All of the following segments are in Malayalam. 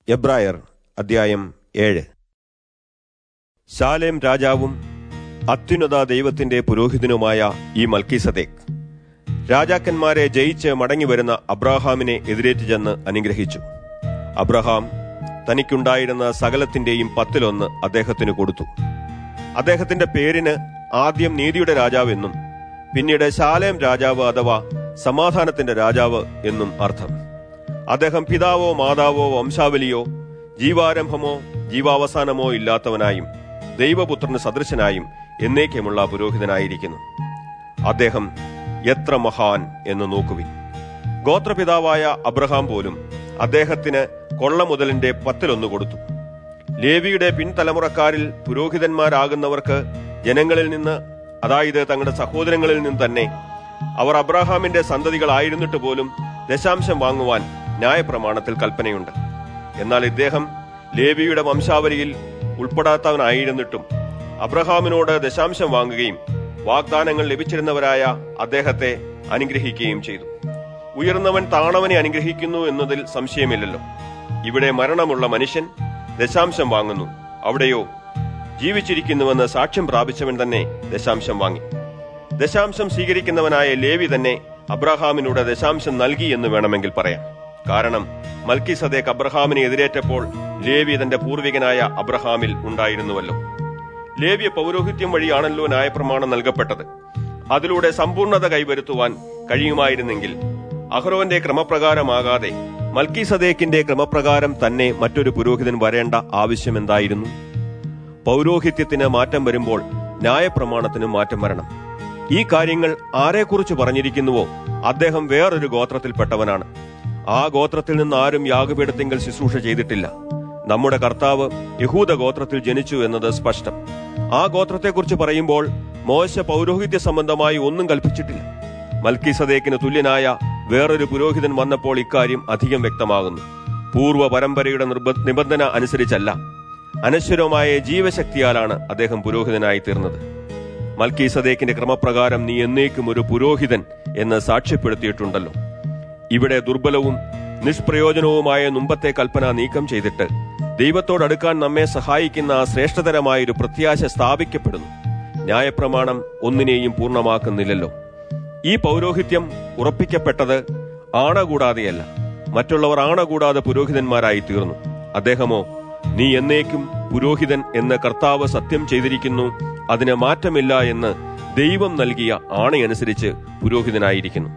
എബ്രായർ അദ്ധ്യായം ഏഴ് ശാലേം രാജാവും അത്യുന്നത ദൈവത്തിന്റെ പുരോഹിതനുമായ ഈ മൽക്കീസദേക്ക് രാജാക്കന്മാരെ ജയിച്ച് മടങ്ങിവരുന്ന അബ്രാഹാമിനെ എതിരേറ്റ് ചെന്ന് അനുഗ്രഹിച്ചു അബ്രഹാം തനിക്കുണ്ടായിരുന്ന സകലത്തിന്റെയും പത്തിലൊന്ന് അദ്ദേഹത്തിന് കൊടുത്തു അദ്ദേഹത്തിന്റെ പേരിന് ആദ്യം നീതിയുടെ രാജാവെന്നും പിന്നീട് ശാലേം രാജാവ് അഥവാ സമാധാനത്തിന്റെ രാജാവ് എന്നും അർത്ഥം അദ്ദേഹം പിതാവോ മാതാവോ വംശാവലിയോ ജീവാരംഭമോ ജീവാവസാനമോ ഇല്ലാത്തവനായും ദൈവപുത്രന് സദൃശനായും എന്നേക്കുമുള്ള പുരോഹിതനായിരിക്കുന്നു അദ്ദേഹം എത്ര മഹാൻ എന്ന് നോക്കുവിൻ ഗോത്രപിതാവായ അബ്രഹാം പോലും അദ്ദേഹത്തിന് കൊള്ള മുതലിന്റെ പത്തിലൊന്ന് കൊടുത്തു ലേവിയുടെ പിൻതലമുറക്കാരിൽ പുരോഹിതന്മാരാകുന്നവർക്ക് ജനങ്ങളിൽ നിന്ന് അതായത് തങ്ങളുടെ സഹോദരങ്ങളിൽ നിന്ന് തന്നെ അവർ അബ്രഹാമിന്റെ സന്തതികളായിരുന്നിട്ട് പോലും ദശാംശം വാങ്ങുവാൻ ന്യായപ്രമാണത്തിൽ കൽപ്പനയുണ്ട് എന്നാൽ ഇദ്ദേഹം ലേവിയുടെ വംശാവലിയിൽ ഉൾപ്പെടാത്തവനായിരുന്നിട്ടും അബ്രഹാമിനോട് ദശാംശം വാങ്ങുകയും വാഗ്ദാനങ്ങൾ ലഭിച്ചിരുന്നവരായ അദ്ദേഹത്തെ അനുഗ്രഹിക്കുകയും ചെയ്തു ഉയർന്നവൻ താണവനെ അനുഗ്രഹിക്കുന്നു എന്നതിൽ സംശയമില്ലല്ലോ ഇവിടെ മരണമുള്ള മനുഷ്യൻ ദശാംശം വാങ്ങുന്നു അവിടെയോ ജീവിച്ചിരിക്കുന്നുവെന്ന് സാക്ഷ്യം പ്രാപിച്ചവൻ തന്നെ ദശാംശം വാങ്ങി ദശാംശം സ്വീകരിക്കുന്നവനായ ലേവി തന്നെ അബ്രഹാമിനൂടെ ദശാംശം നൽകി എന്ന് വേണമെങ്കിൽ പറയാം കാരണം മൽക്കി സദേക്ക് അബ്രഹാമിനെ എതിരേറ്റപ്പോൾ ലേവി തന്റെ പൂർവികനായ അബ്രഹാമിൽ ഉണ്ടായിരുന്നുവല്ലോ ലേവ്യ പൗരോഹിത്യം വഴിയാണല്ലോ ന്യായപ്രമാണം നൽകപ്പെട്ടത് അതിലൂടെ സമ്പൂർണത കൈവരുത്തുവാൻ കഴിയുമായിരുന്നെങ്കിൽ അഹ്റോന്റെ ക്രമപ്രകാരമാകാതെ മൽക്കി സദേക്കിന്റെ ക്രമപ്രകാരം തന്നെ മറ്റൊരു പുരോഹിതൻ വരേണ്ട ആവശ്യം എന്തായിരുന്നു പൗരോഹിത്യത്തിന് മാറ്റം വരുമ്പോൾ ന്യായപ്രമാണത്തിനും മാറ്റം വരണം ഈ കാര്യങ്ങൾ ആരെക്കുറിച്ച് പറഞ്ഞിരിക്കുന്നുവോ അദ്ദേഹം വേറൊരു ഗോത്രത്തിൽപ്പെട്ടവനാണ് ആ ഗോത്രത്തിൽ നിന്ന് ആരും യാഗപീഠത്തിങ്കൽ ശുശ്രൂഷ ചെയ്തിട്ടില്ല നമ്മുടെ കർത്താവ് യഹൂദ ഗോത്രത്തിൽ ജനിച്ചു എന്നത് സ്പഷ്ടം ആ ഗോത്രത്തെക്കുറിച്ച് പറയുമ്പോൾ മോശ പൗരോഹിത്യ സംബന്ധമായി ഒന്നും കൽപ്പിച്ചിട്ടില്ല മൽക്കി സദേക്കിന് തുല്യനായ വേറൊരു പുരോഹിതൻ വന്നപ്പോൾ ഇക്കാര്യം അധികം വ്യക്തമാകുന്നു പൂർവ്വ പരമ്പരയുടെ നിർബ- നിബന്ധന അനുസരിച്ചല്ല അനശ്വരമായ ജീവശക്തിയാലാണ് അദ്ദേഹം പുരോഹിതനായി തീർന്നത് മൽക്കി സദേക്കിന്റെ ക്രമപ്രകാരം നീ എന്നേക്കും ഒരു പുരോഹിതൻ എന്ന് സാക്ഷ്യപ്പെടുത്തിയിട്ടുണ്ടല്ലോ ഇവിടെ ദുർബലവും നിഷ്പ്രയോജനവുമായ മുമ്പത്തെ കൽപ്പന നീക്കം ചെയ്തിട്ട് ദൈവത്തോടടുക്കാൻ നമ്മെ സഹായിക്കുന്ന ആ ശ്രേഷ്ഠതരമായൊരു പ്രത്യാശ സ്ഥാപിക്കപ്പെടുന്നു ന്യായപ്രമാണം ഒന്നിനെയും പൂർണ്ണമാക്കുന്നില്ലല്ലോ ഈ പൗരോഹിത്യം ഉറപ്പിക്കപ്പെട്ടത് ആണ കൂടാതെയല്ല മറ്റുള്ളവർ ആണ കൂടാതെ പുരോഹിതന്മാരായി തീർന്നു അദ്ദേഹമോ നീ എന്നേക്കും പുരോഹിതൻ എന്ന് കർത്താവ് സത്യം ചെയ്തിരിക്കുന്നു അതിന് മാറ്റമില്ല എന്ന് ദൈവം നൽകിയ ആണയനുസരിച്ച് പുരോഹിതനായിരിക്കുന്നു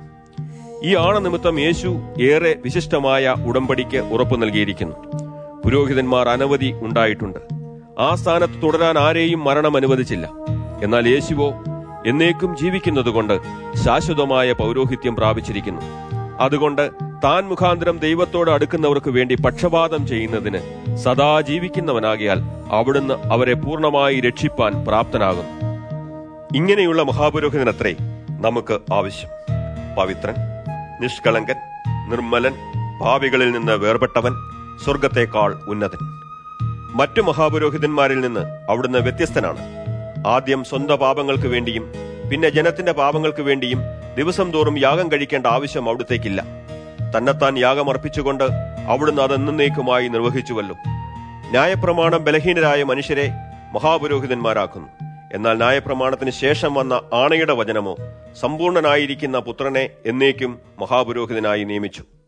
ഈ ആണനിമിത്തം യേശു ഏറെ വിശിഷ്ടമായ ഉടമ്പടിക്ക് ഉറപ്പു നൽകിയിരിക്കുന്നു പുരോഹിതന്മാർ അനവധി ഉണ്ടായിട്ടുണ്ട് ആ സ്ഥാനത്ത് തുടരാൻ ആരെയും മരണം അനുവദിച്ചില്ല എന്നാൽ യേശുവോ എന്നേക്കും ജീവിക്കുന്നതുകൊണ്ട് ശാശ്വതമായ പൗരോഹിത്യം പ്രാപിച്ചിരിക്കുന്നു അതുകൊണ്ട് താൻ മുഖാന്തരം ദൈവത്തോട് അടുക്കുന്നവർക്ക് വേണ്ടി പക്ഷപാതം ചെയ്യുന്നതിന് സദാ ജീവിക്കുന്നവനാകിയാൽ അവിടുന്ന് അവരെ പൂർണ്ണമായി രക്ഷിപ്പാൻ പ്രാപ്തനാകുന്നു ഇങ്ങനെയുള്ള മഹാപുരോഹിതനത്രേ നമുക്ക് ആവശ്യം പവിത്രൻ നിഷ്കളങ്കൻ നിർമ്മലൻ ഭാവികളിൽ നിന്ന് വേർപെട്ടവൻ സ്വർഗത്തേക്കാൾ ഉന്നതൻ മറ്റു മഹാപുരോഹിതന്മാരിൽ നിന്ന് അവിടുന്ന് വ്യത്യസ്തനാണ് ആദ്യം സ്വന്തം പാപങ്ങൾക്ക് വേണ്ടിയും പിന്നെ ജനത്തിന്റെ പാപങ്ങൾക്ക് വേണ്ടിയും ദിവസം തോറും യാഗം കഴിക്കേണ്ട ആവശ്യം അവിടുത്തേക്കില്ല തന്നെത്താൻ യാഗം അർപ്പിച്ചുകൊണ്ട് അവിടുന്ന് അത് എന്നേക്കുമായി നിർവഹിച്ചുവല്ലോ ന്യായപ്രമാണം ബലഹീനരായ മനുഷ്യരെ മഹാപുരോഹിതന്മാരാക്കുന്നു എന്നാൽ ന്യായപ്രമാണത്തിന് ശേഷം വന്ന ആണയുടെ വചനമോ സമ്പൂർണനായിരിക്കുന്ന പുത്രനെ എന്നേക്കും മഹാപുരോഹിതനായി നിയമിച്ചു